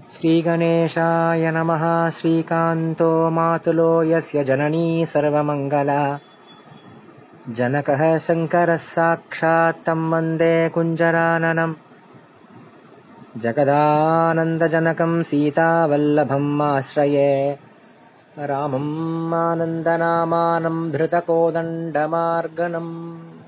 श्रीगणेशाय नमः श्रीकान्तो मातुलो यस्य जननी सर्वमङ्गला जनकः शङ्करः साक्षात् तम् वन्दे कुञ्जराननम् जगदानन्दजनकम् सीतावल्लभम् आश्रये रामम् आनन्दनामानम् धृतकोदण्डमार्गनम्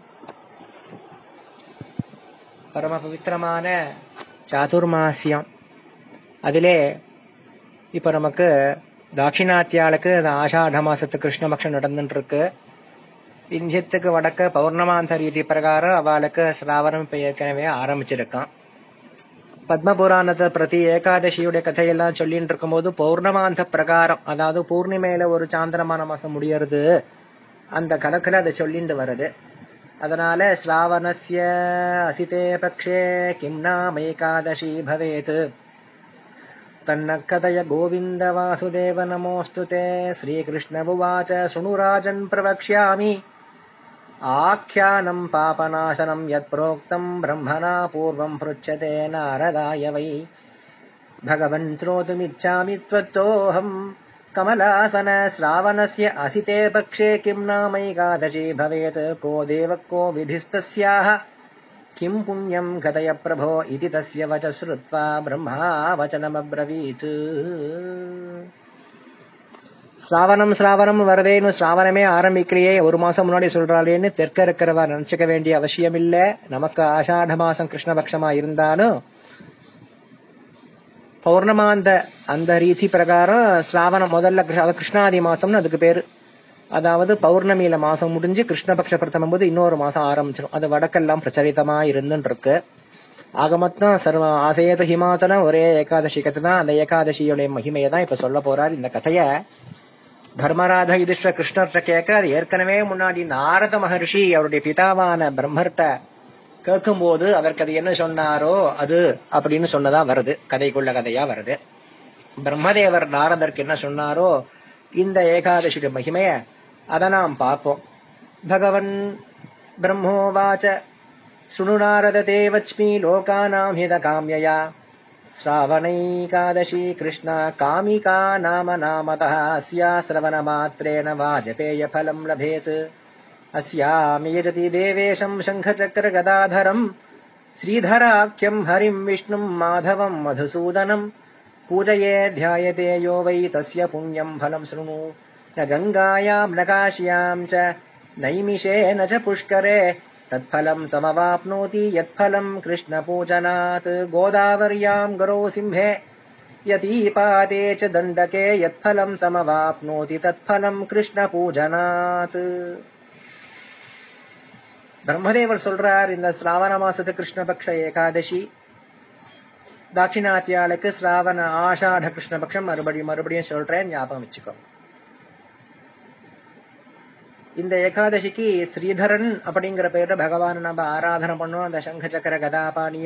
பரமபவித்திரமான சாதுர்மாசியம் அதிலே இப்ப நமக்கு தாட்சிணாத்தியாளுக்கு அந்த ஆஷாட மாசத்து கிருஷ்ணபக்ஷம் நடந்துட்டு இருக்கு இந்தியத்துக்கு வடக்க பௌர்ணமாந்த ரீதி பிரகாரம் அவளுக்கு சிராவணம் இப்ப ஏற்கனவே ஆரம்பிச்சிருக்கான் பத்ம புராணத்தை பிரதி ஏகாதசியுடைய கதையெல்லாம் சொல்லிட்டு இருக்கும்போது பௌர்ணமாந்த பிரகாரம் அதாவது பூர்ணிமையில ஒரு சாந்திரமான மாசம் முடியறது அந்த கணக்குல அதை சொல்லிட்டு வருது அதனால ஸ்ராவணஸ்ய அசிதே பக்ஷே கிம் நாமேகாதசி பவேத் தன்ன கதய கோவிந்த வாசுதேவ நமோஸ்து தே ஸ்ரீகிருஷ்ணபுவாச்ச சுணுராஜன் பிரவக்ஷ்யாமி ஆख्यानम् पापनाशनम् यत् प्रोक्तम् ब्रह्मणा पूर्वम् पृच्छते नारदाय वै भगवन् श्रोतुमिच्छामि त्वत्तोऽहम् कमलासन श्रावणस्य असिते पक्षे किम् नामैकादशी भवेत् को देव को विधिस्तस्याः किम् पुण्यम् कथय प्रभो इति तस्य वच श्रुत्वा ब्रह्मा वचनमब्रवीत् ஸ்ராவணம் ஸ்ராவணம் வருதேன்னு ஸ்ராவணமே ஆரம்பிக்கலையே ஒரு மாசம் முன்னாடி சொல்றாளேன்னு தெற்க இருக்கிறவா நினைச்சுக்க வேண்டிய அவசியம் இல்ல நமக்கு ஆஷாட மாசம் கிருஷ்ணபக்ஷமா இருந்தாலும் பௌர்ணமாந்த அந்த ரீதி பிரகாரம் ஸ்ராவணம் முதல்ல கிருஷ்ணாதி மாசம்னு அதுக்கு பேரு அதாவது பௌர்ணமியில மாசம் முடிஞ்சு கிருஷ்ணபக்ஷ பிரதமம் போது இன்னொரு மாசம் ஆரம்பிச்சிடும் அது வடக்கெல்லாம் பிரச்சரித்தமா இருந்துட்டு இருக்கு ஆக மொத்தம் சர்வ ஆசையது ஹிமாச்சலம் ஒரே ஏகாதசி கதை தான் அந்த ஏகாதசியோட மகிமையை தான் இப்ப சொல்ல போறார் இந்த கதைய தர்மராஜ யுதிஷ்ட கிருஷ்ணர்கிட்ட கேட்க அது ஏற்கனவே முன்னாடி நாரத மகர்ஷி அவருடைய பிதாவான பிரம்மர்கிட்ட கேட்கும்போது அவருக்கு அது என்ன சொன்னாரோ அது அப்படின்னு சொன்னதா வருது கதைக்குள்ள கதையா வருது பிரம்மதேவர் நாரதருக்கு என்ன சொன்னாரோ இந்த ஏகாதசியுடைய மகிமைய அதை நாம் பார்ப்போம் பகவன் பிரம்மோவாச்ச சுணு நாரத தேவச்மி லோகானாம் ஹித காமியயா श्रावणैकादशी कृष्णा कामिका नाम नामतः अस्या श्रवणमात्रेण वाजपेयफलम् लभेत् अस्यामीरति देवेशम् शङ्खचक्रगदाधरम् श्रीधराख्यम् हरिम् विष्णुम् माधवम् मधुसूदनम् पूजये ध्यायते यो वै तस्य पुण्यम् फलम् शृणु न गङ्गायाम् न काश्याम् च नैमिषे न च पुष्करे तत्फलम् समवाप्नोति यत्फलम् कृष्णपूजनात् गोदावर्याम् गरो सिंहे यतीपाते च दण्डके यत्फलम् समवाप्नोति तत्फलम् कृष्णपूजनात् பிரம்மதேவர் சொல்றார் இந்த சிராவண மாசத்து கிருஷ்ணபக்ஷ ஏகாதசி தாட்சிணாத்தியாளுக்கு சிராவண ஆஷாட கிருஷ்ணபக்ஷம் மறுபடியும் மறுபடியும் சொல்றேன் ஞாபகம் வச்சுக்கோ இந்த ஏகாதசிக்கு ஸ்ரீதரன் அப்படிங்கிற பேர்ல பகவான் நம்ம ஆராதனை பண்ணோம் அந்த சங்க சக்கர கதாபாணிய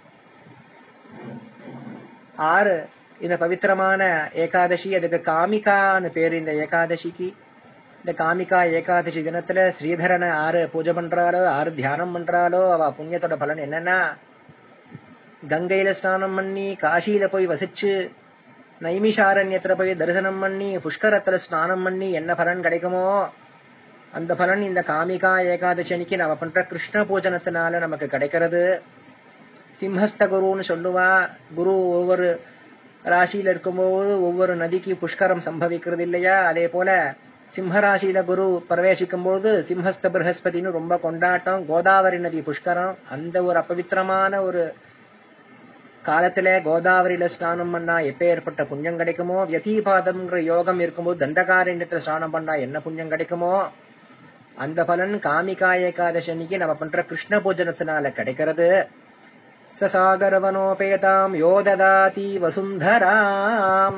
ஆறு இந்த பவித்திரமான ஏகாதசி அதுக்கு காமிகான்னு பேரு இந்த ஏகாதசிக்கு இந்த காமிகா ஏகாதசி தினத்துல ஸ்ரீதரனை ஆறு பூஜை பண்றாளோ ஆறு தியானம் பண்றாளோ அவ புண்ணியத்தோட பலன் என்னன்னா கங்கையில ஸ்நானம் பண்ணி காசியில போய் வசிச்சு நைமிஷாரண்யத்துல போய் தரிசனம் பண்ணி புஷ்கரத்துல ஸ்நானம் பண்ணி என்ன பலன் கிடைக்குமோ அந்த பலன் இந்த காமிகா ஏகாதசி அன்னைக்கு நம்ம பண்ற கிருஷ்ண பூஜனத்தினால நமக்கு கிடைக்கிறது சிம்ஹஸ்த குருன்னு சொல்லுவா குரு ஒவ்வொரு ராசியில இருக்கும்போது ஒவ்வொரு நதிக்கு புஷ்கரம் சம்பவிக்கிறது இல்லையா அதே போல சிம்மராசியில குரு பிரவேசிக்கும் போது சிம்ஹஸ்த பிரகஸ்பதினு ரொம்ப கொண்டாட்டம் கோதாவரி நதி புஷ்கரம் அந்த ஒரு அபவித்திரமான ஒரு காலத்துல கோதாவரியில ஸ்நானம் பண்ணா எப்ப ஏற்பட்ட புண்ணியம் கிடைக்குமோ வியதீபாதம்ங்கிற யோகம் இருக்கும்போது தண்டகாரண்யத்துல ஸ்நானம் பண்ணா என்ன புண்ணியம் கிடைக்குமோ அந்த பலன் காமிகா ஏகாதசி அன்னைக்கு நம்ம பண்ற கிருஷ்ண பூஜனத்தினால கிடைக்கிறது சசாகரவனோபேதாம் யோததாதி வசுந்தராம்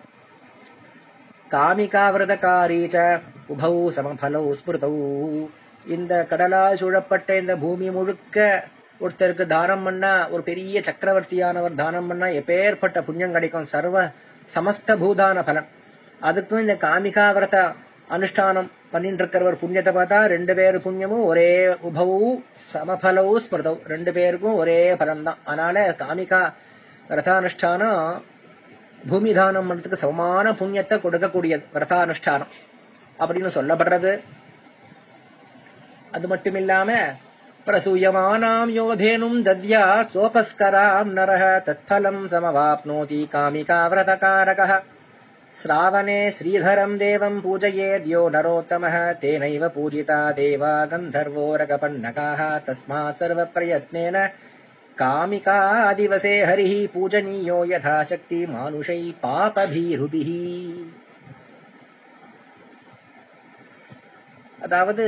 காமிகா விரதகாரி ச உபௌ சமபலௌ ஸ்மிருதௌ இந்த கடலால் சூழப்பட்ட இந்த பூமி முழுக்க ஒருத்தருக்கு தானம் பண்ணா ஒரு பெரிய சக்கரவர்த்தியானவர் தானம் பண்ணா எப்பேற்பட்ட புண்ணியம் கிடைக்கும் சர்வ சமஸ்த பூதான பலன் அதுக்கும் இந்த காமிகா விரத அனுஷ்டானம் பண்ணிட்டு இருக்கிறவர் புண்ணியத்தை பார்த்தா ரெண்டு பேரு புண்ணியமும் ஒரே உபவு சமபலவு ஸ்மிருதவு ரெண்டு பேருக்கும் ஒரே பலன் தான் அதனால காமிகா ரதானுஷ்டானம் பூமி தானம் பண்றதுக்கு சமமான புண்ணியத்தை கொடுக்கக்கூடியது விரதானுஷ்டானம் அப்படின்னு சொல்லப்படுறது அது மட்டும் இல்லாம பிரசூயமானாம் யோதேனும் தத்யா சோபஸ்கராம் நரஹ தத்பலம் சமவாப்னோதி காமிகா விரதகாரக श्रावणे श्रीधरम् देवम् पूजयेद्यो नरोत्तमः तेनैव पूजिता देवा गन्धर्वोरगपन्नकाः तस्मात् सर्वप्रयत्नेन कामिका दिवसे हरिः पूजनीयो यथाशक्ति मानुषै पापभीरुभिः அதாவது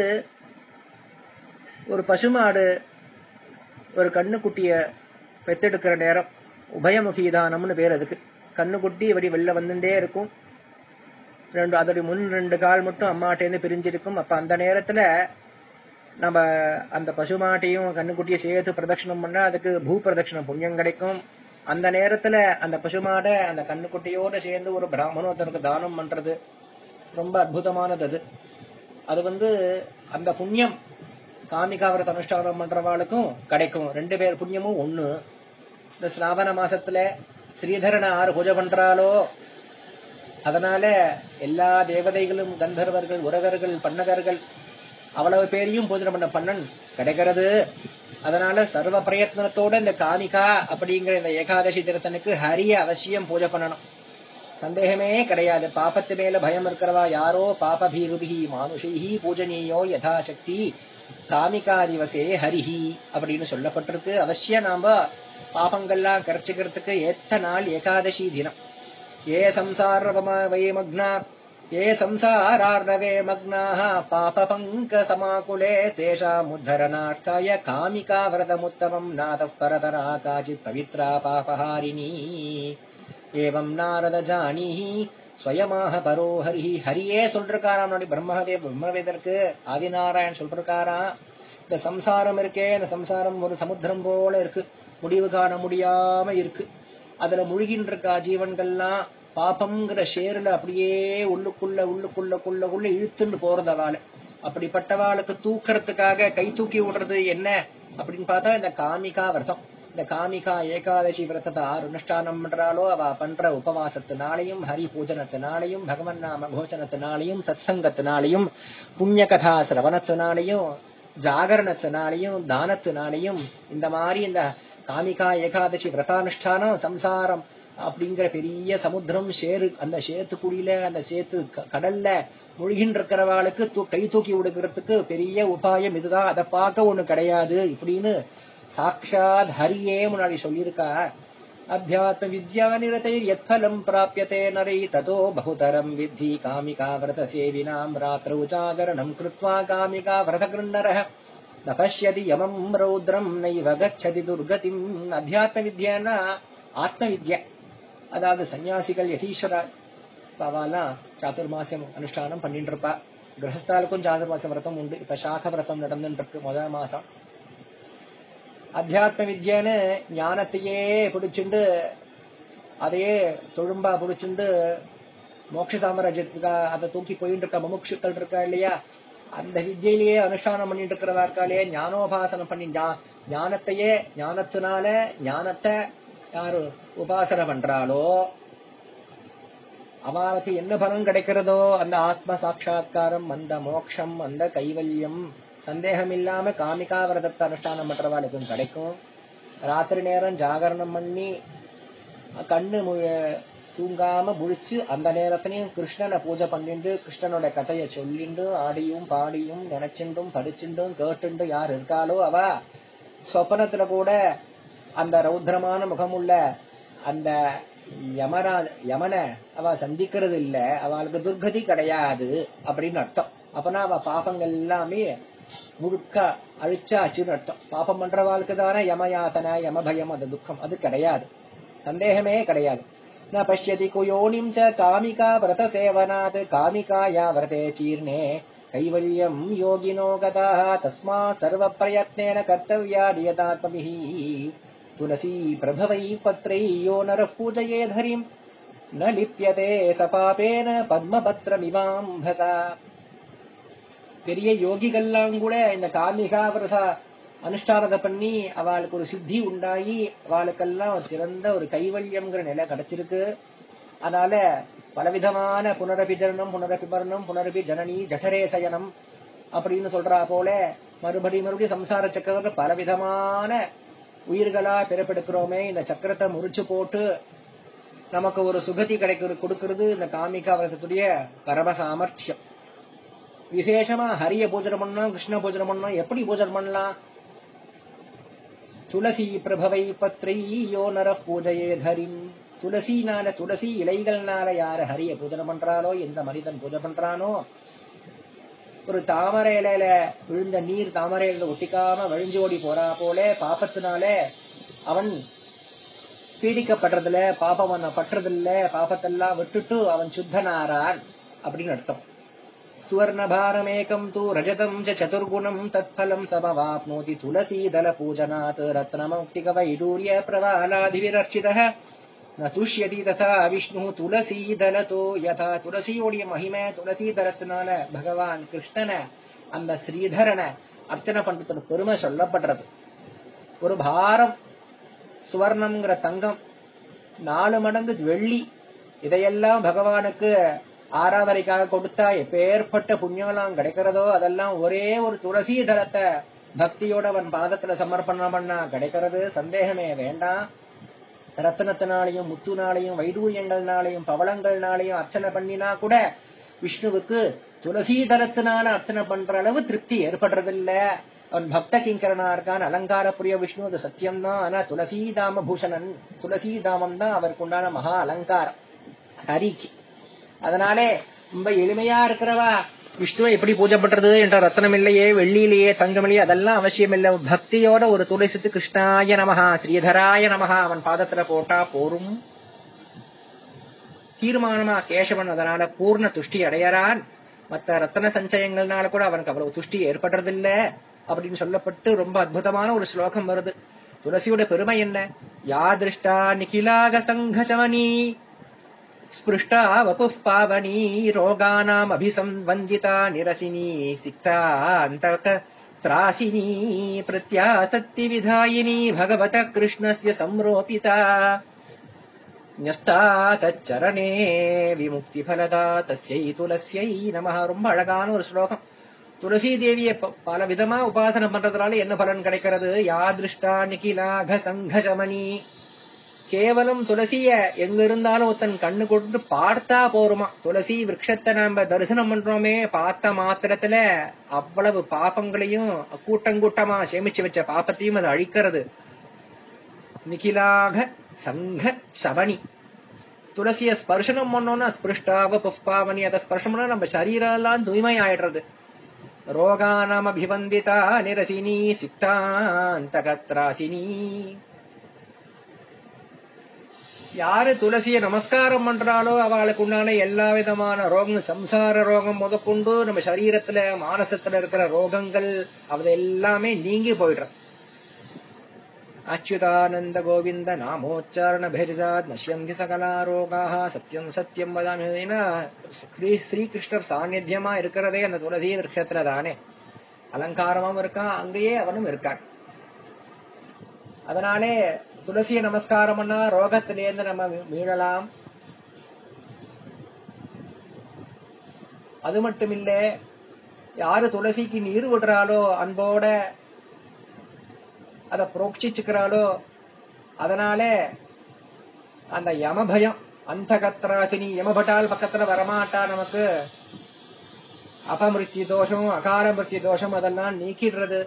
ஒரு பசுமாடு ஒரு கண்ணுக்குட்டிய பெத்தெடுக்கிற நேரம் உபயமுகி தானம்னு பேர் அதுக்கு கண்ணுக்குட்டி இப்படி வெளில வந்துட்டே இருக்கும் ரெண்டு அதோடைய முன் ரெண்டு கால் மட்டும் அம்மாட்டேந்து பிரிஞ்சிருக்கும் அப்ப அந்த நேரத்துல நம்ம அந்த பசுமாட்டையும் கண்ணுக்குட்டியை சேர்த்து பிரதட்சணம் பண்ணா அதுக்கு பூ பிரதட்சணம் புண்ணியம் கிடைக்கும் அந்த நேரத்துல அந்த பசுமாடை அந்த கண்ணுக்குட்டியோட சேர்ந்து ஒரு பிராமணோத்தருக்கு தானம் பண்றது ரொம்ப அற்புதமானது அது அது வந்து அந்த புண்ணியம் காமிகாவிரத அனுஷ்டானம் பண்றவாளுக்கும் கிடைக்கும் ரெண்டு பேர் புண்ணியமும் ஒண்ணு இந்த ஸ்ராவண மாசத்துல ஸ்ரீதரனை ஆறு பூஜை பண்றாலோ அதனால எல்லா தேவதைகளும் கந்தர்வர்கள் உரகர்கள் பன்னகர்கள் அவ்வளவு பேரையும் பூஜை பண்ண பண்ணன் கிடைக்கிறது அதனால சர்வ பிரயத்னத்தோட இந்த காமிகா அப்படிங்கிற இந்த ஏகாதசி திருத்தனுக்கு ஹரிய அவசியம் பூஜை பண்ணணும் சந்தேகமே கிடையாது பாப்பத்து மேல பயம் இருக்கிறவா யாரோ பாப பீருபிகி மானுஷைஹி பூஜனீயோ யதாசக்தி காமிகா திவசே ஹரிஹி அப்படின்னு சொல்லப்பட்டிருக்கு அவசியம் நாம பாபங்கள்லாம் கரைச்சிக்கிறதுக்கு ஏத்த நாள் ஏகாதசி தினம் ஏ சம்சாரவம வை மக்னா ஏ சம்சாரார்ணவே மக்னாः பாபபங்க சமாகுலே தேஷாம் உத்தரணார்த்தாய காமிகா விரதமுத்தமம் நாதः பரதரா காச்சித் பவித்ரா பாபஹாரிணி ஏவம் நாரத ஜானீஹி ஸ்வயமாக பரோ ஹரிஹி ஹரியே சொல்றாராம் நம்முடைய பிரம்மதேவ் பிரம்மவேதற்கு ஆதிநாராயண் சொல்றாராம் இந்த சம்சாரம் இருக்கே இந்த சம்சாரம் ஒரு சமுத்திரம் போல இருக்கு முடிவு காண முடியாம இருக்கு அதுல முழுகின்ற இருக்கா ஜீவன்கள்லாம் பாபம்ங்கிற ஷேர்ல அப்படியே உள்ளுக்குள்ள உள்ளுக்குள்ள குள்ள இழுத்துன்னு போறது அவளை அப்படிப்பட்டவாளுக்கு தூக்கறதுக்காக கை தூக்கி விடுறது என்ன அப்படின்னு பார்த்தா இந்த காமிகா விரதம் இந்த காமிகா ஏகாதசி விரதத்தை ஆறு அனுஷ்டானம் பண்றாலோ அவ பண்ற உபவாசத்தினாலையும் ஹரி பூஜனத்தினாலையும் பகவன் நாம கோச்சனத்தினாலையும் சத்சங்கத்தினாலையும் புண்ணிய கதா சிரவணத்தினாலையும் ஜாகரணத்தினாலையும் தானத்தினாலையும் இந்த மாதிரி இந்த காமிகா ஏகாதசி விரதானுஷ்டானம் சம்சாரம் அப்படிங்கிற பெரிய சமுத்திரம் சேரு அந்த சேத்துக்குடியில அந்த சேத்து க- கடல்ல முழுகின்னு இருக்கிறவாளுக்கு தூ- கை தூக்கி விடுக்கிறதுக்கு பெரிய உபாயம் இதுதான் அதை பார்க்க ஒண்ணு கிடையாது இப்படின்னு சாக்ஷாத் ஹரியே முன்னாடி சொல்லியிருக்கா அத்தியாத்ம வித்யா நிரதைர் யத்ஃபலம் பிராப்யதே நரை ததோ பகுதரம் வித்தி காமிகா விரத சேவினாம் ராத்திரௌ ஜாகரணம் கிருத்வா காமிகா விரத கிருண்ணரः ந பஷ்யதி யமம் ரௌத்ரம் நைவ கச்சதி துர்கதிம் அத்தியாத்ம வித்யான்னா ஆத்ம வித்யா அதாவது சன்னியாசிகள் யதீஸ்வரா பாவாலாம் சாதுர்மாசியம் அனுஷ்டானம் பண்ணிட்டு இருப்பா கிரகஸ்தாலுக்கும் சாதுர்மாச விரதம் உண்டு இப்ப சாக விரதம் நடந்துட்டு இருக்கு முதல் மாசம் அத்தியாத்ம வித்யான்னு ஞானத்தையே பிடிச்சுண்டு அதையே தொழும்பா பிடிச்சுண்டு மோட்ச சாம்ராஜ்யத்துக்கா அதை தூக்கி போயிட்டு இருக்க முமுட்சுக்கள் இருக்கா இல்லையா அந்த வித்யிலேயே அனுஷ்டானம் பண்ணிட்டு இருக்கிறவா இருக்காளே ஞானோபாசனம் பண்ணி ஞா- ஞானத்தையே ஞானத்தினால ஞானத்தை யாரு உபாசனை பண்றாளோ அவளுக்கு என்ன பலன் கிடைக்கிறதோ அந்த ஆத்ம சாட்சா்காரம் அந்த மோட்சம் அந்த கைவல்யம் சந்தேகம் இல்லாம காமிகா விரதத்தை அனுஷ்டானம் பண்றவாளுக்கும் கிடைக்கும் ராத்திரி நேரம் ஜாகரணம் பண்ணி கண்ணு மு- தூங்காம முழிச்சு அந்த நேரத்திலையும் கிருஷ்ணனை பூஜை பண்ணிண்டு கிருஷ்ணனோட கதையை சொல்லிண்டு ஆடியும் பாடியும் நினைச்சுண்டும் படிச்சுண்டும் கேட்டுண்டும் யார் இருக்காளோ அவ சொப்பனத்துல கூட அந்த ரௌத்ரமான முகமுள்ள அந்த யமராஜ யமனை அவ சந்திக்கிறது இல்ல அவளுக்கு துர்கதி கிடையாது அப்படின்னு அர்த்தம் அப்பனா அவ பாபங்கள் எல்லாமே முழுக்க அழிச்சாச்சுன்னு அர்த்தம் பாபம் பண்றவாளுக்கு தானே யமயாத்தனை யமபயம் அந்த துக்கம் அது கிடையாது சந்தேகமே கிடையாது ந பஷ்யதி குயோனிம் ச காமிகா விரத சேவனாத் காமிகாயா விரதே சீர்ணே கைவல்யம் யோகினோ கதாः தஸ்மாத் சர்வ பிரயத்னேன கர்த்தவ்யா நியதாத்மபிः துளசி பிரபவை பத்ரை யோ நரः பூஜயேத் ஹரிம் ந லிப்யதே ச பாபேன பத்மபத்ரமிவாம்பசா பெரிய யோகிகள்லாம் கூட இந்த காமிகா விரத அனுஷ்டானத்தை பண்ணி அவளுக்கு ஒரு சித்தி உண்டாகி அவளுக்கெல்லாம் ஒரு சிறந்த ஒரு கைவல்யம்ங்கிற நிலை கிடைச்சிருக்கு அதனால பலவிதமான புனரபி ஜனனம் புனரபி மரணம் புனரபி ஜனனி ஜடரே சயனம் அப்படின்னு சொல்றா போல மறுபடி மறுபடியும் சம்சார சக்கரத்துல பலவிதமான உயிர்களா பிறப்பெடுக்கிறோமே இந்த சக்கரத்தை முறிச்சு போட்டு நமக்கு ஒரு சுகதி கிடைக்கிறது கொடுக்கிறது இந்த காமிகா அவசத்துடைய பரம சாமர்த்தியம் விசேஷமா ஹரிய பூஜனம் பண்ணணும் கிருஷ்ண பூஜனம் பண்ணணும் எப்படி பூஜனம் பண்ணலாம் துளசி பிரபவை பத்ரை யோ நர பூஜையே தரிம் துளசினால துளசி இலைகள்னால யாரு ஹரிய பூஜனம் பண்றாலோ எந்த மனிதன் பூஜை பண்றானோ ஒரு தாமரை இலையில விழுந்த நீர் தாமரை இலையில ஒட்டிக்காம வழிஞ்சு ஓடி போறா போல பாப்பத்தினால அவன் பீடிக்கப்படுறதுல பாபம் அவனை பற்றதில்ல பாபத்தெல்லாம் விட்டுட்டு அவன் சுத்தனாரான் அப்படின்னு அர்த்தம் சுவர்ணபாரமேகம் தூ ரஜதம் ச சதுர்குணம் தத்ஃபலம் சமவாப்னோதி துளசீதல பூஜனாத் ரத்னமௌக்திக வைடூரிய பிரவாலாதிவிரர்ச்சிதः ந துஷ்யதி ததா விஷ்ணு துளசீதலதோ யதா துளசியோடைய மகிமை துளசீதலத்தினால பகவான் கிருஷ்ணனை அந்த ஸ்ரீதரனை அர்ச்சனை பண்றதுக்கு பெருமை சொல்லப்படுறது ஒரு பாரம் சுவர்ணம்ங்கிற தங்கம் நாலு மடங்கு வெள்ளி இதையெல்லாம் பகவானுக்கு ஆராதனைக்காக கொடுத்தா எப்பேற்பட்ட புண்ணியம்லாம் கிடைக்கிறதோ அதெல்லாம் ஒரே ஒரு துளசி தரத்தை பக்தியோட அவன் பாதத்துல சமர்ப்பணம் பண்ணா கிடைக்கிறது சந்தேகமே வேண்டாம் ரத்தனத்தினாலையும் முத்துனாலையும் வைடூரியங்கள்னாலையும் பவளங்கள்னாலையும் அர்ச்சனை பண்ணினா கூட விஷ்ணுவுக்கு துளசி தலத்தினால அர்ச்சனை பண்ற அளவு திருப்தி ஏற்படுறதில்ல அவன் பக்த கிங்கரனா இருக்கான் அலங்கார புரிய விஷ்ணு அது சத்தியம்தான் ஆனா துளசீதாம பூஷணன் துளசீதாமம் தான் அவருக்கு உண்டான மகா அலங்காரம் ஹரிக்கு அதனாலே ரொம்ப எளிமையா இருக்கிறவா விஷ்ணுவை எப்படி பூஜை பண்றது என்ற ரத்தனம் இல்லையே வெள்ளியிலேயே தங்கமில்லையே அதெல்லாம் அவசியம் இல்லை பக்தியோட ஒரு துளசித்து கிருஷ்ணாய நமஹா ஸ்ரீதராய நமஹா அவன் பாதத்துல போட்டா போரும் தீர்மானமா கேசவன் அதனால பூர்ண துஷ்டி அடையறான் மத்த ரத்தன சஞ்சயங்கள்னால கூட அவனுக்கு அவ்வளவு துஷ்டி ஏற்படுறதில்ல அப்படின்னு சொல்லப்பட்டு ரொம்ப அற்புதமான ஒரு ஸ்லோகம் வருது துளசியோட பெருமை என்ன யா திருஷ்டா நிகிலாக சங்கசமனி स्पृष्टा वपुः पावनी रोगानाम् अभिसंवन्दिता निरसिनी सिक्तान्तक त्रासिनी प्रत्यासक्तिविधायिनी भगवतः कृष्णस्य संरोपिता न्यस्ता तच्चरणे விமுக்திபலதா தஸ்யை துளசியை நமஹ ரொம்ப அழகான ஒரு ஸ்லோகம் துளசி தேவியை பல விதமா உபாசனை பண்றதுனால என்ன பலன் கிடைக்கிறது யாதிருஷ்டா நிகிலாக சங்கசமணி கேவலம் துளசிய எங்க இருந்தாலும் ஒருத்தன் கண்ணு கொண்டு பார்த்தா போருமா துளசி விரக்ஷத்தை நாம தரிசனம் பண்றோமே பார்த்த மாத்திரத்துல அவ்வளவு பாப்பங்களையும் கூட்டங்கூட்டமா சேமிச்சு வச்ச பாப்பத்தையும் அது அழிக்கிறது நிகிலாக சங்க சவணி துளசிய ஸ்பர்சனம் பண்ணோம்னா ஸ்பிருஷ்டாவ புஷ்பாவனி அதை ஸ்பர்ஷம் பண்ணா நம்ம சரீரம் எல்லாம் தூய்மை ஆயிடுறது ரோகானாம் அபிவந்திதா நிரசினி சிக்தாந்தகத்ராசினி யாரு துளசிய நமஸ்காரம் பண்றாளோ அவளுக்கு உண்டான எல்லா விதமான ரோகம் சம்சார ரோகம் முதற்கொண்டு நம்ம சரீரத்துல மானசத்துல இருக்கிற ரோகங்கள் அது எல்லாமே நீங்கி போயிடுற அச்சுதானந்த கோவிந்த நாமோச்சாரண பேஜாத் நஷ்யந்தி சகலா ரோகாக சத்தியம் சத்தியம் வதாமி ஏன்னா ஸ்ரீகிருஷ்ணர் சாநித்தியமா இருக்கிறதே அந்த துளசி விருஷத்துல தானே அலங்காரமாவும் இருக்கான் அங்கேயே அவனும் இருக்கான் அதனாலே துளசிய நமஸ்காரம் பண்ணா ரோகத்திலேருந்து நம்ம மீளலாம் அது மட்டும் இல்ல யாரு துளசிக்கு நீர் விடுறாளோ அன்போட அத புரோக்ஷிச்சுக்கிறாளோ அதனால அந்த யம பயம் அந்த கத்ராசினி யமபட்டால் பக்கத்துல வரமாட்டா நமக்கு அபமிருத்தி தோஷம் அகால மிருத்தி தோஷம் அதெல்லாம் நீக்கிடுறது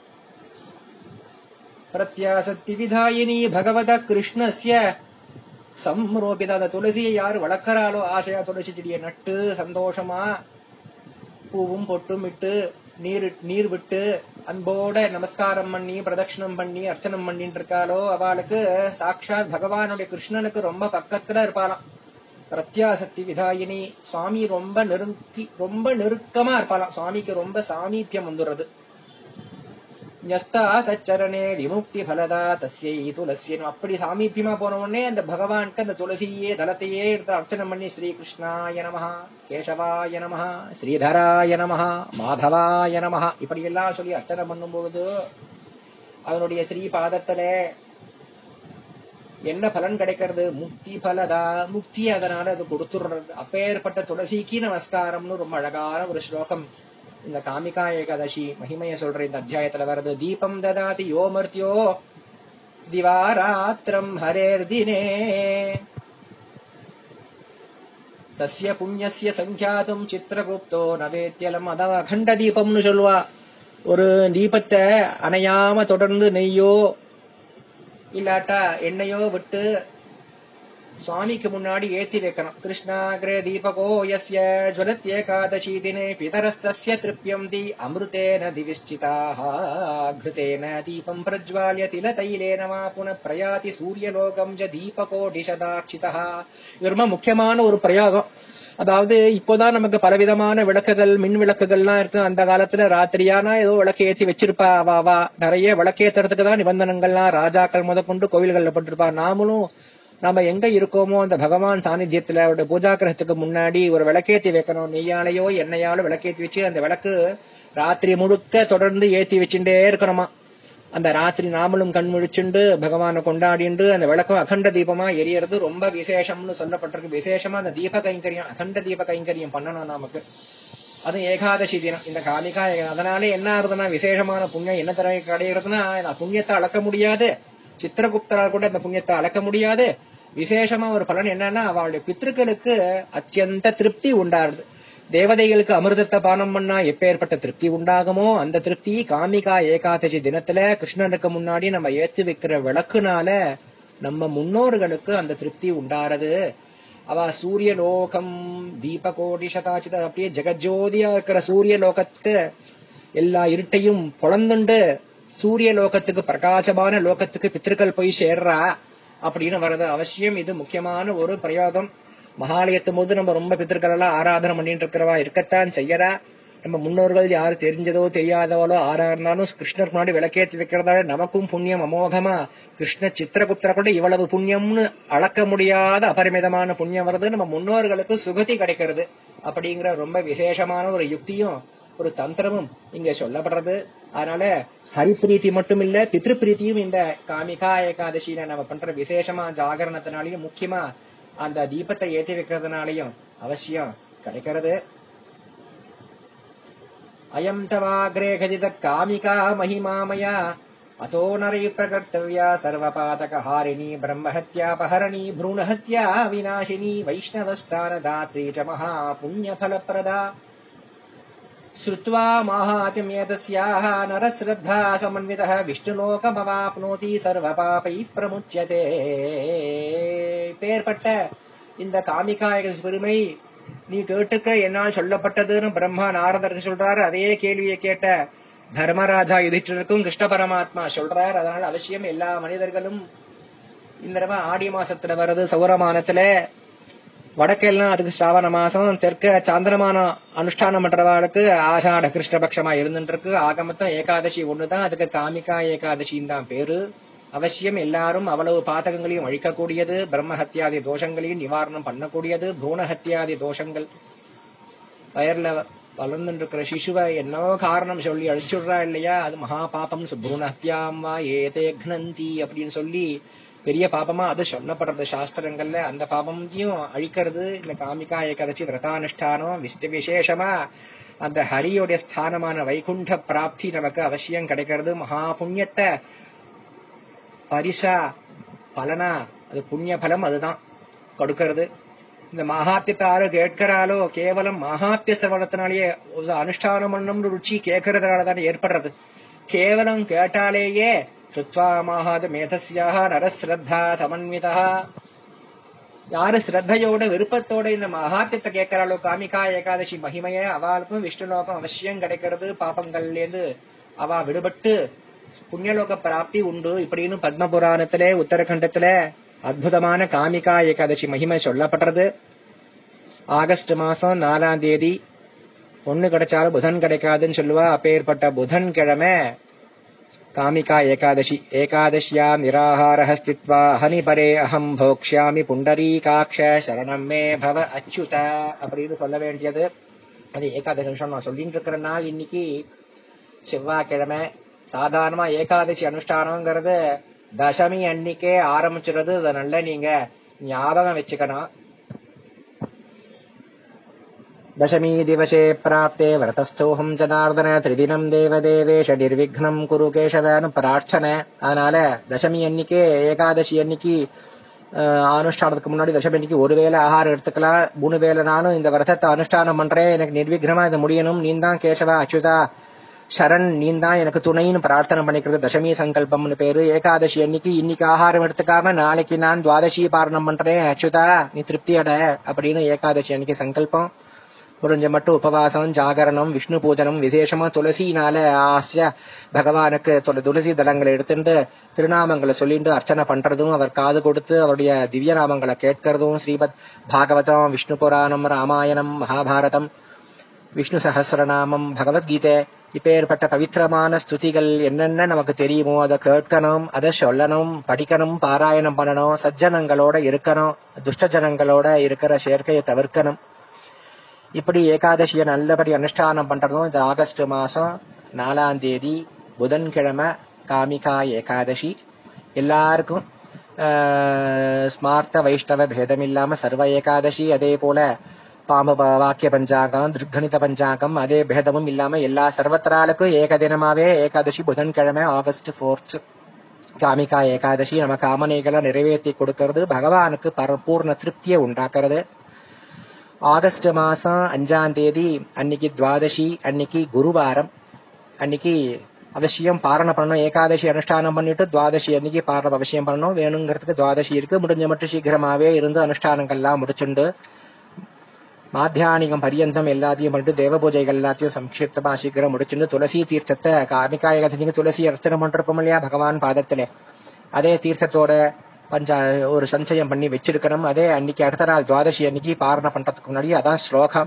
பிரத்யாசக்தி விதாயினி பகவத கிருஷ்ணஸ்ய சம்ரோபித அந்த துளசியை யார் வளர்க்கறாளோ ஆசையா துளசி செடியை நட்டு சந்தோஷமா பூவும் பொட்டும் இட்டு நீர் நீர் விட்டு அன்போட நமஸ்காரம் பண்ணி பிரதட்சணம் பண்ணி அர்ச்சனம் பண்ணிட்டு இருக்காளோ அவளுக்கு சாட்சாத் பகவானுடைய கிருஷ்ணனுக்கு ரொம்ப பக்கத்துல இருப்பாளாம் பிரத்யாசக்தி விதாயினி சுவாமி ரொம்ப நெருங்கி ரொம்ப நெருக்கமா இருப்பாளாம் சுவாமிக்கு ரொம்ப சாமீபியம் வந்துடுறது ஞஸ்தா தச்சரணே விமுக்தி பலதா தஸ்யை துளசியன் அப்படி சாமீபியமா போன உடனே அந்த பகவானுக்கு அந்த துளசியே தலத்தையே எடுத்து அர்ச்சனை பண்ணி ஸ்ரீ கிருஷ்ணாய நமஹா கேசவாய நமஹா ஸ்ரீதராய நமஹா மாதவாய நமஹா இப்படி எல்லாம் சொல்லி அர்ச்சனை பண்ணும் பொழுது அவனுடைய ஸ்ரீ பாதத்துல என்ன பலன் கிடைக்கிறது முக்தி பலதா முக்தி அதனால அது கொடுத்துடுறது அப்பேற்பட்ட துளசிக்கு நமஸ்காரம்னு ரொம்ப அழகான ஒரு ஸ்லோகம் இந்த காமிகா ஏகாதசி மகிமைய சொல்ற இந்த அத்தியாயத்துல வருது தீபம் ததாதி யோ மர்த்தியோ திவாராத்திரம் ஹரேர் தினே தஸ்ய புண்ணியஸ்ய சங்கியாதும் சித்திரகுப்தோ நவேத்தியலம் அதான் அகண்ட தீபம்னு சொல்லுவா ஒரு தீபத்தை அணையாம தொடர்ந்து நெய்யோ இல்லாட்டா எண்ணெயோ விட்டு சுவாமிக்கு முன்னாடி ஏத்தி வைக்கணும் கிருஷ்ணாகிரே தீபகோ யஸ்ய ஜுவலத் ஏகாதசி தினே பிதரஸ்தஸ்ய திருப்யந்தி அமிர்தேன திவிஷ்சிதாக கிருதேன தீபம் பிரஜ்வால்ய தில தைலேன வா புன பிரயாதி சூரியலோகம் ஜ தீபகோ டிஷதாட்சிதா இது ரொம்ப முக்கியமான ஒரு பிரயோகம் அதாவது இப்போதான் நமக்கு பலவிதமான விளக்குகள் மின் விளக்குகள்லாம் இருக்கு அந்த காலத்துல ராத்திரியானா ஏதோ விளக்கு ஏத்தி வச்சிருப்பா அவா அவா நிறைய விளக்கேத்துறதுக்கு தான் நிபந்தனங்கள்லாம் ராஜாக்கள் முதற்கொண்டு கோவில்கள்ல பட்டிருப்பா நாமளும் நாம எங்க இருக்கோமோ அந்த பகவான் சாநித்தியத்துல அவருடைய பூஜா கிரகத்துக்கு முன்னாடி ஒரு விளக்கேத்தி வைக்கணும் நெய்யாலையோ எண்ணெயாலோ விளக்கேத்தி வச்சு அந்த விளக்கு ராத்திரி முழுக்க தொடர்ந்து ஏத்தி வச்சுட்டே இருக்கணுமா அந்த ராத்திரி நாமளும் கண் முழிச்சுண்டு பகவானை கொண்டாடிண்டு அந்த விளக்கம் அகண்ட தீபமா எரியறது ரொம்ப விசேஷம்னு சொல்லப்பட்டிருக்கு விசேஷமா அந்த தீப கைங்கரியம் அகண்ட தீப கைங்கரியம் பண்ணணும் நமக்கு அது ஏகாதசி தினம் இந்த காமிகா ஏகா- அதனாலே என்ன ஆகுதுன்னா விசேஷமான புண்ணியம் என்ன தர கிடைக்கிறதுனா நான் புண்ணியத்தை அளக்க முடியாது சித்திரகுப்தரால் கூட அந்த புண்ணியத்தை அளக்க முடியாது விசேஷமா ஒரு பலன் என்னன்னா அவளுடைய பித்ருக்களுக்கு அத்தியந்த திருப்தி உண்டாருது தேவதைகளுக்கு அமிர்தத்தை பானம் பண்ணா எப்பேற்பட்ட திருப்தி உண்டாகுமோ அந்த திருப்தி காமிகா ஏகாதசி தினத்துல கிருஷ்ணனுக்கு முன்னாடி நம்ம ஏத்தி வைக்கிற விளக்குனால நம்ம முன்னோர்களுக்கு அந்த திருப்தி உண்டாறது அவ சூரிய லோகம் தீபகோடி சதாச்சித அப்படியே ஜெகஜோதியா இருக்கிற சூரிய லோகத்தை எல்லா இருட்டையும் பொழந்துண்டு சூரிய லோகத்துக்கு பிரகாசமான லோகத்துக்கு பித்திருக்கள் போய் சேர்றா அப்படின்னு வர்றது அவசியம் இது முக்கியமான ஒரு பிரயோகம் மகாலயத்தும் போது நம்ம ரொம்ப பித்திருக்கள் எல்லாம் ஆராதனை பண்ணிட்டு இருக்கிறவா இருக்கத்தான் செய்யறா நம்ம முன்னோர்கள் யாரு தெரிஞ்சதோ தெரியாதவளோ ஆறா இருந்தாலும் கிருஷ்ணர் முன்னாடி விளக்கேத்தி வைக்கிறதால நமக்கும் புண்ணியம் அமோகமா கிருஷ்ண சித்திரகுப்தர கூட இவ்வளவு புண்ணியம்னு அளக்க முடியாத அபரிமிதமான புண்ணியம் வருது நம்ம முன்னோர்களுக்கு சுகதி கிடைக்கிறது அப்படிங்கிற ரொம்ப விசேஷமான ஒரு யுக்தியும் ஒரு தந்திரமும் இங்க சொல்லப்படுறது அதனால ஹரிப்பிரீத்தி மட்டும் இல்ல பித்ருப்பிரீத்தியும் இந்த காமிகா ஏகாதசியில நம்ம பண்ற விசேஷமா ஜாகரணத்தினாலையும் முக்கியமா அந்த தீபத்தை ஏத்தி வைக்கிறதுனாலையும் அவசியம் கிடைக்கிறது அயம் தவாகிரே கதித காமிகா மகிமாமயா அதோ நரை பிரகர்த்தவ்யா சர்வபாதக ஹாரிணி பிரம்மஹத்யாபஹரணி भ्रूणहत्या विनाशिनी वैष्णवस्थानदात्री च महा पुण्यफलप्रदा श्रुत्वा माहात्म्येतस्याः नरश्रद्धा समन्वितः विष्णुलोकमवाप्नोति सर्वपापैः प्रमुच्यते பேர்பட்ட இந்த காமிகாயக பெருமை நீ கேட்டுக்க என்னால் சொல்லப்பட்டதுன்னு பிரம்மா நாரதருக்கு சொல்றாரு அதே கேள்வியை கேட்ட தர்மராஜா யுதிஷ்டருக்கும் கிருஷ்ண பரமாத்மா சொல்றார் அதனால அவசியம் எல்லா மனிதர்களும் இந்த தடவை ஆடி மாசத்துல வர்றது சௌரமானத்துல வடக்கெல்லாம் அதுக்கு ஸ்ராவண மாசம் தெற்க சாந்திரமான அனுஷ்டானம் பண்றவாளுக்கு ஆஷாட கிருஷ்ணபக்ஷமா இருந்துட்டு இருக்கு ஆக மொத்தம் ஏகாதசி ஒண்ணுதான் அதுக்கு காமிகா ஏகாதசின்னு தான் பேரு அவசியம் எல்லாரும் அவ்வளவு பாதகங்களையும் அழிக்கக்கூடியது பிரம்ம ஹத்தியாதி தோஷங்களையும் நிவாரணம் பண்ணக்கூடியது பூண ஹத்தியாதி தோஷங்கள் வயர்ல வளர்ந்துட்டு இருக்கிற சிசுவை என்னவோ காரணம் சொல்லி அழிச்சுடுறா இல்லையா அது மகா பாபம் பூண ஹத்தியாம் வா ஏதே க்னந்தி அப்படின்னு சொல்லி பெரிய பாபமா அது சொல்லப்படுறது சாஸ்திரங்கள்ல அந்த பாபத்தையும் அழிக்கிறது இந்த காமிகா ஏகாதசி விரதானுஷ்டானம் விஷ்ட விசேஷமா அந்த ஹரியோடைய ஸ்தானமான வைகுண்ட பிராப்தி நமக்கு அவசியம் கிடைக்கிறது மகா புண்ணியத்தை பரிசா பலனா அது புண்ணிய பலம் அதுதான் கொடுக்கிறது இந்த மகாத்தியத்தை யாரு கேட்கிறாலோ கேவலம் மகாத்திய சிரவணத்தினாலேயே ஒரு அனுஷ்டானம் பண்ணணும்னு ருச்சி கேட்கறதுனால தானே ஏற்படுறது கேவலம் கேட்டாலேயே சுத்வா மகாத மேதஸ்யாக நரஸ்ரத்தா சமன்விதா யாரு ஸ்ரத்தையோட விருப்பத்தோட இந்த மகாத்தியத்தை கேட்கிறாளோ காமிகா ஏகாதசி மகிமைய அவளுக்கும் விஷ்ணுலோகம் அவசியம் கிடைக்கிறது பாப்பங்கள்ல இருந்து அவ விடுபட்டு புண்ணியலோக பிராப்தி உண்டு இப்படின்னு பத்ம புராணத்திலே உத்தரகண்டத்துல அற்புதமான காமிகா ஏகாதசி மகிமை சொல்லப்படுறது ஆகஸ்ட் மாசம் நாலாம் தேதி பொண்ணு கிடைச்சாலும் புதன் கிடைக்காதுன்னு சொல்லுவா அப்பேற்பட்ட புதன் கிழமை காமிகா ஏகாதசி ஏகாதசியா நிராகாரः ஸ்தித்வா ஹனி பரே அகம் போக்ஷ்யாமி புண்டரீகாட்ச சரணம் மே பவ அச்சுத அப்படின்னு சொல்ல வேண்டியது அது ஏகாதசி நிமிஷம் நான் சொல்லிட்டு இருக்கிற நாள் இன்னைக்கு செவ்வாய்க்கிழமை சாதாரணமா ஏகாதசி அனுஷ்டானங்கிறது தசமி அன்னிக்கே ஆரம்பிச்சுறது அதை நல்ல நீங்க ஞாபகம் வச்சுக்கணும் दशमी दिवसे प्राप्ते व्रतस्थोऽहं जनार्दन त्रिदिனம் தேவதேவேஷ நிர்விக்னம் குரு கேசவன்னு பிரார்த்தனை அதனால தசமி அன்னைக்கு ஏகாதசி அன்னைக்கு அஹ், அனுஷ்டானத்துக்கு முன்னாடி தசமி அன்னைக்கு ஒரு வேளை ஆகாரம் எடுத்துக்கலாம் மூணு வேளை நானும் இந்த விரதத்தை அனுஷ்டானம் பண்றேன் எனக்கு நிர்விக்னமா இது முடியணும் நீந்தான் கேசவா அச்சுதா சரண் நீந்தான் எனக்கு துணைன்னு பிரார்த்தனை பண்ணிக்கிறது தசமி சங்கல்பம்னு பேரு ஏகாதசி அன்னைக்கு இன்னைக்கு ஆகாரம் எடுத்துக்காம நாளைக்கு நான் துவாதசி பாரணம் பண்றேன் அச்சுதா நீ திருப்தி அட அப்படின்னு ஏகாதசி அன்னைக்கு சங்கல்பம் முடிஞ்ச மட்டும் உபவாசம் ஜாகரணம் விஷ்ணு பூஜனம் விசேஷமா துளசினால ஆசிய பகவானுக்கு துள- துளசி தளங்களை எடுத்துட்டு திருநாமங்களை சொல்லிட்டு அர்ச்சனை பண்றதும் அவர் காது கொடுத்து அவருடைய திவ்ய நாமங்களை கேட்கறதும் ஸ்ரீமத் பாகவதம் விஷ்ணு புராணம் ராமாயணம் மகாபாரதம் விஷ்ணு சஹஸ்ரநாமம் பகவத்கீதை இப்பேற்பட்ட பவித்திரமான ஸ்துதிகள் என்னென்ன நமக்கு தெரியுமோ அதை கேட்கணும் அதை சொல்லணும் படிக்கணும் பாராயணம் பண்ணணும் சஜ்ஜனங்களோட இருக்கணும் துஷ்ட ஜனங்களோட இருக்கிற சேர்க்கையை தவிர்க்கணும் இப்படி ஏகாதசியை நல்லபடி அனுஷ்டானம் பண்றதும் இந்த ஆகஸ்ட் மாசம் நாலாம் தேதி புதன்கிழமை காமிகா ஏகாதசி எல்லாருக்கும் ஆஹ், ஸ்மார்த்த வைஷ்ணவ பேதம் இல்லாம சர்வ ஏகாதசி அதே போல பாம்பு ப- வாக்கிய பஞ்சாங்கம் திருக்கணித பஞ்சாங்கம் அதே பேதமும் இல்லாம எல்லா சர்வத்திராளுக்கும் ஏக தினமாவே ஏகாதசி புதன்கிழமை ஆகஸ்ட் ஃபோர்த் காமிகா ஏகாதசி நம்ம காமனைகளை நிறைவேற்றி கொடுக்கறது பகவானுக்கு பரபூர்ண திருப்தியை உண்டாக்குறது ஆகஸ்ட் மாசம் அஞ்சாம் தேதி அன்னைக்கு துவாதசி அன்னைக்கு குருவாரம் அன்னைக்கு அவசியம் பாரண பண்ணணும் ஏகாதசி அனுஷ்டானம் பண்ணிட்டு துவாதசி அன்னைக்கு பாரணம் அவசியம் பண்ணணும் வேணுங்கிறதுக்கு துவாதசி இருக்கு முடிஞ்ச மட்டும் சீக்கிரமாவே இருந்து அனுஷ்டானங்கள்லாம் முடிச்சுண்டு மாத்தியானிகம் பரியந்தம் எல்லாத்தையும் பண்ணிட்டு தேவ பூஜைகள் எல்லாத்தையும் சம்ஷிப்தமா சீக்கிரம் முடிச்சுட்டு துளசி தீர்த்தத்தை காமிகா ஏகாதசிக்கு துளசி அர்ச்சனை பண்றப்போம் இல்லையா பகவான் பாதத்திலே அதே தீர்த்தத்தோட பஞ்ச ஒரு சஞ்சயம் பண்ணி வச்சிருக்கணும் அதே அன்னைக்கு அடுத்த நாள் துவாதசி அன்னைக்கு பாரண பண்றதுக்கு முன்னாடி அதான் ஸ்லோகம்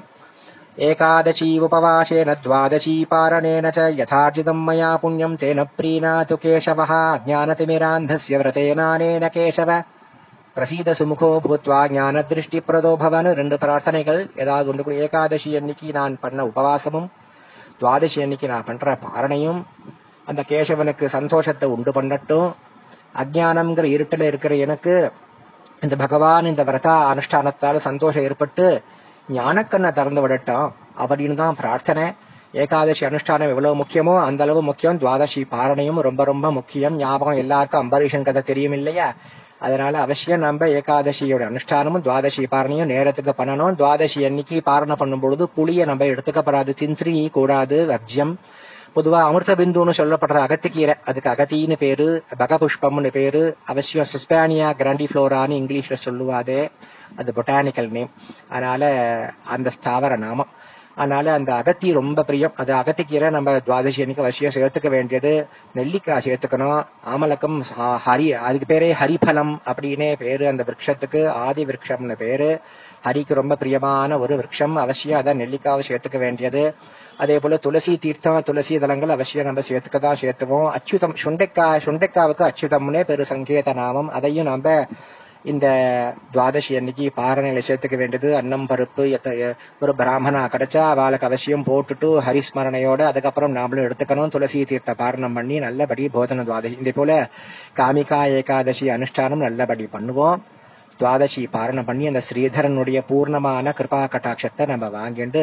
ஏகாதசி உபவாசேன துவாதசி பாரணேன ச யதார்ஜிதம் மயா புண்ணியம் தேன பிரீணாது கேசவः ஞானதிமிராந்தஸ்ய விரதேனானேன கேசவ பிரசீத சுமுகோ பூத்வா ஞான திருஷ்டி பிரதோ பவன் ரெண்டு பிரார்த்தனைகள் ஏதாவது ஒன்று கூட ஏகாதசி அன்னைக்கு நான் பண்ண உபவாசமும் துவாதசி அன்னைக்கு நான் பண்ற பாரணையும் அந்த கேசவனுக்கு சந்தோஷத்தை உண்டு பண்ணட்டும் அஜ்ஞானம்ங்கிற இருட்டுல இருக்கிற எனக்கு இந்த பகவான் இந்த விரதா அனுஷ்டானத்தால சந்தோஷம் ஏற்பட்டு ஞானக்கண்ணை திறந்து விடட்டும் அப்படின்னு தான் பிரார்த்தனை ஏகாதசி அனுஷ்டானம் எவ்வளவு முக்கியமோ அந்த அளவு முக்கியம் துவாதசி பாரணையும் ரொம்ப ரொம்ப முக்கியம் ஞாபகம் எல்லாருக்கும் அம்பரீஷன் கதை தெரியும் இல்லையா அதனால அவசியம் நம்ம ஏகாதசியோட அனுஷ்டானமும் துவாதசி பாரணையும் நேரத்துக்கு பண்ணணும் துவாதசி அன்னைக்கு பாரணை பண்ணும் பொழுது புளிய நம்ம எடுத்துக்கப்படாது திந்திரி கூடாது வர்ஜ்யம் பொதுவா அமிர்த பிந்துன்னு சொல்லப்படுற அகத்திக்கீரை அதுக்கு அகத்தின்னு பேரு பகபுஷ்பம்னு பேரு அவசியம் சிஸ்பானியா கிராண்டிஃப்ளோரான்னு இங்கிலீஷ்ல சொல்லுவாதே அது பொட்டானிக்கல் நேம் அதனால அந்த ஸ்தாவர நாமம் அதனால அந்த அகத்தி ரொம்ப பிரியம் அது அகத்திக்கீரை நம்ம துவாதசி அன்னைக்கு அவசியம் சேர்த்துக்க வேண்டியது நெல்லிக்காய் சேர்த்துக்கணும் ஆமலக்கம் ஹ- ஹரி அதுக்கு பேரே ஹரிபலம் அப்படின்னே பேரு அந்த விருட்சத்துக்கு ஆதி விருட்சம்னு பேரு ஹரிக்கு ரொம்ப பிரியமான ஒரு விருட்சம் அவசியம் அதான் நெல்லிக்காவை சேர்த்துக்க வேண்டியது அதே போல துளசி தீர்த்தம் துளசி தலங்கள் அவசியம் நம்ம சேர்த்துக்க தான் சேர்த்துவோம் அச்சுதம் சுண்டைக்காய் சுண்டைக்காவுக்கு அச்சுதம்னே பெரு சங்கேத நாமம் அதையும் நம்ம இந்த துவாதசி அன்னைக்கு பாரணையில சேர்த்துக்க வேண்டியது அன்னம் பருப்பு எத்த- எ- ஒரு பிராமணா கிடைச்சா அவளுக்கு அவசியம் போட்டுட்டு ஹரிஸ்மரணையோட அதுக்கப்புறம் நாமளும் எடுத்துக்கணும் துளசி தீர்த்த பாரணம் பண்ணி நல்லபடி போதன துவாதசி இதே போல காமிகா ஏகாதசி அனுஷ்டானம் நல்லபடி பண்ணுவோம் துவாதசி பாரணம் பண்ணி அந்த ஸ்ரீதரனுடைய பூர்ணமான கிருபா கட்டாட்சத்தை நம்ம வாங்கிட்டு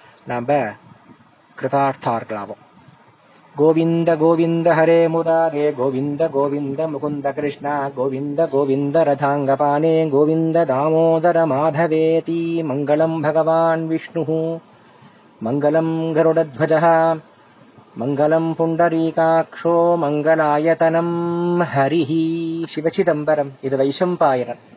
நாம கிருதார்த்தார்களாவோம் गोविन्द गोविन्द हरे मुरारे गोविन्द गोविन्द मुकुन्द कृष्ण गोविन्द गोविन्द रथाङ्गपाने गोविन्द दामोदर माधवेति मङ्गलम् भगवान् विष्णुः मङ्गलम् गरुडध्वजः मङ्गलम् पुण्डरीकाक्षो मङ्गलायतनम् हरिः शिवचिदम्बरम् इति वैशम्पायनम्